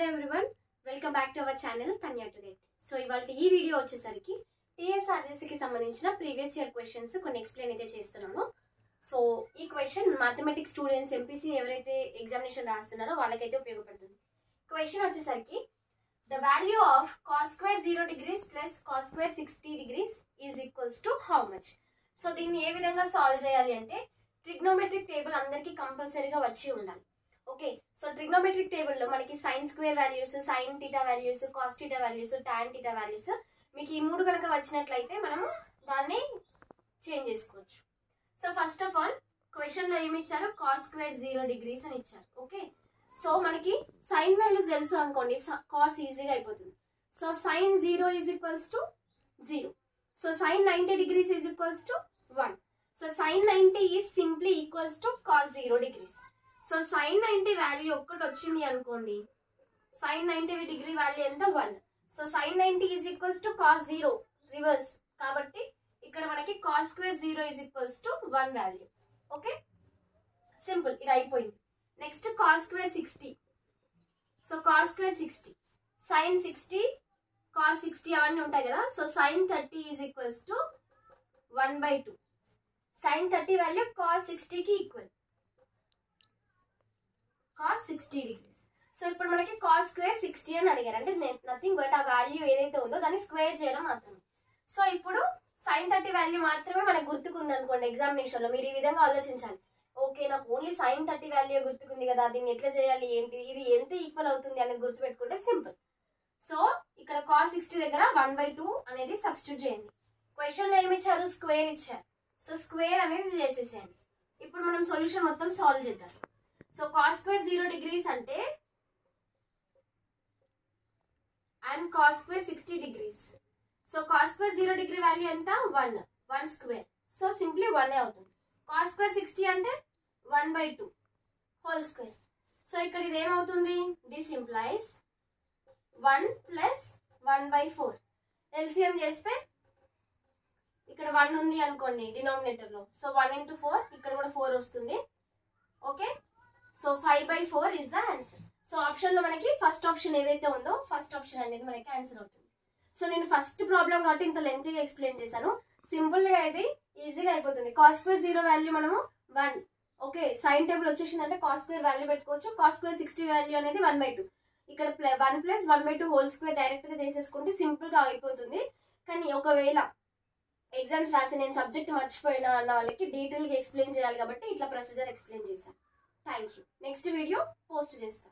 hello everyone welcome back to our channel Tanya today so ఇవాళ ఈ video వచ్చేసరికి టీఎస్ఆర్జెస్కి సంబంధించిన ప్రీవియస్ ఇయర్ క్వశ్చన్స్ కొన్ని ఎక్స్ప్లెయిన్ అయితే చేస్తున్నాను సో ఈ క్వశ్చన్ మ్యాథమెటిక్స్ స్టూడెంట్స్ ఎంపీసీ ఎవరైతే ఎగ్జామినేషన్ రాస్తున్నారో వాళ్ళకైతే ఉపయోగపడుతుంది క్వశ్చన్ వచ్చేసరికి the value of cos square zero degrees plus cos square sixty degrees is equals to how much so దీన్ని ఏ విధంగా సాల్వ్ చేయాలి అంటే ట్రిగ్నోమెట్రిక్ టేబుల్ అందరికీ కంపల్సరీగా వచ్చి ఉండాలి ఓకే సో ట్రిగ్నోమెట్రిక్ టేబుల్లో మనకి sine square values sine theta values cos theta values tan theta values మీకు ఈ మూడు కనుక వచ్చినట్లయితే మనము దాన్ని చేంజ్ చేసుకోవచ్చు సో ఫస్ట్ ఆఫ్ ఆల్ క్వశ్చన్లో ఏమి ఇచ్చారు కాస్ స్క్వేర్ జీరో డిగ్రీస్ అని ఇచ్చారు ఓకే సో మనకి సైన్ వాల్యూస్ తెలుసు అనుకోండి కాస్ ఈజీగా అయిపోతుంది so sine zero is equals to zero so sine ninety degrees is equals to one so sine ninety is simply equals to cos zero degrees so sine ninety value ఒక్కటి వచ్చింది అనుకోండి sine ninety degree value ఎంత one so sine ninety is equals to cos zero reverse కాబట్టి ఇక్కడ మనకి cos square zero is equals to one value okay simple ఇది అయిపోయింది next cos square sixty so cos square sixty sine sixty cos sixty అవన్నీ ఉంటాయి కదా so sine thirty is equals to one by two sine thirty value cos సిక్స్టీకి equal cos sixty degrees so ఇప్పుడు మనకి cos square sixty అని అడిగారు అంటే nothing but ఆ వాల్యూ ఏదైతే ఉందో దాన్ని స్క్వేర్ చేయడం మాత్రమే సో ఇప్పుడు సైన్ థర్టీ వాల్యూ మాత్రమే మనకు గుర్తుకుంది అనుకోండి ఎగ్జామినేషన్లో మీరు ఈ విధంగా ఆలోచించాలి ఓకే నాకు ఓన్లీ సైన్ థర్టీ వాల్యూ గుర్తుకుంది కదా దీన్ని ఎట్లా చేయాలి ఏంటి ఇది ఎంత ఈక్వల్ అవుతుంది అనేది గుర్తుపెట్టుకుంటే సింపుల్ సో ఇక్కడ కాస్ సిక్స్టీ దగ్గర వన్ బై టూ అనేది సబ్స్టిట్యూట్ చేయండి క్వశ్చన్లో ఏమి ఇచ్చారు స్క్వేర్ ఇచ్చారు సో స్క్వేర్ అనేది చేసేసేయండి ఇప్పుడు మనం సొల్యూషన్ మొత్తం సాల్వ్ చేద్దాం so cos square zero degrees అంటే and cos square sixty degrees so cos square zero degree value ఎంత one one square so simply one అవుతుంది కాస్ స్క్వేర్ సిక్స్టీ అంటే one by two whole square so ఇక్కడ ఇది ఏమవుతుంది this implies one plus one by four LCM చేస్తే ఇక్కడ one ఉంది అనుకోండి డినామినేటర్లో సో వన్ ఇంటూ ఫోర్ ఇక్కడ కూడా ఫోర్ వస్తుంది okay so five by four is the answer so ఆప్షన్లో మనకి ఫస్ట్ ఆప్షన్ ఏదైతే ఉందో ఫస్ట్ ఆప్షన్ అనేది మనకి ఆన్సర్ అవుతుంది సో నేను ఫస్ట్ ప్రాబ్లం కాబట్టి ఇంత లెంతీగా ఎక్స్ప్లెయిన్ చేశాను సింపుల్గా ఇది ఈజీగా అయిపోతుంది కాస్ స్క్వేర్ జీరో వాల్యూ మనము వన్ ఓకే సైన్ టేబుల్ వచ్చేసిందంటే కాస్ స్క్వేర్ వాల్యూ పెట్టుకోవచ్చు కాస్ స్క్వేర్ సిక్స్టీ వాల్యూ అనేది వన్ బై టూ ఇక్కడ one plus one by two whole square డైరెక్ట్గా చేసేసుకుంటే సింపుల్గా అయిపోతుంది కానీ ఒకవేళ ఎగ్జామ్స్ రాసి నేను సబ్జెక్ట్ మర్చిపోయినా అన్న వాళ్ళకి డీటెయిల్గా ఎక్స్ప్లెయిన్ చేయాలి కాబట్టి ఇట్లా ప్రొసీజర్ ఎక్స్ప్లెయిన్ చేశాను thank you next video post చేస్తాను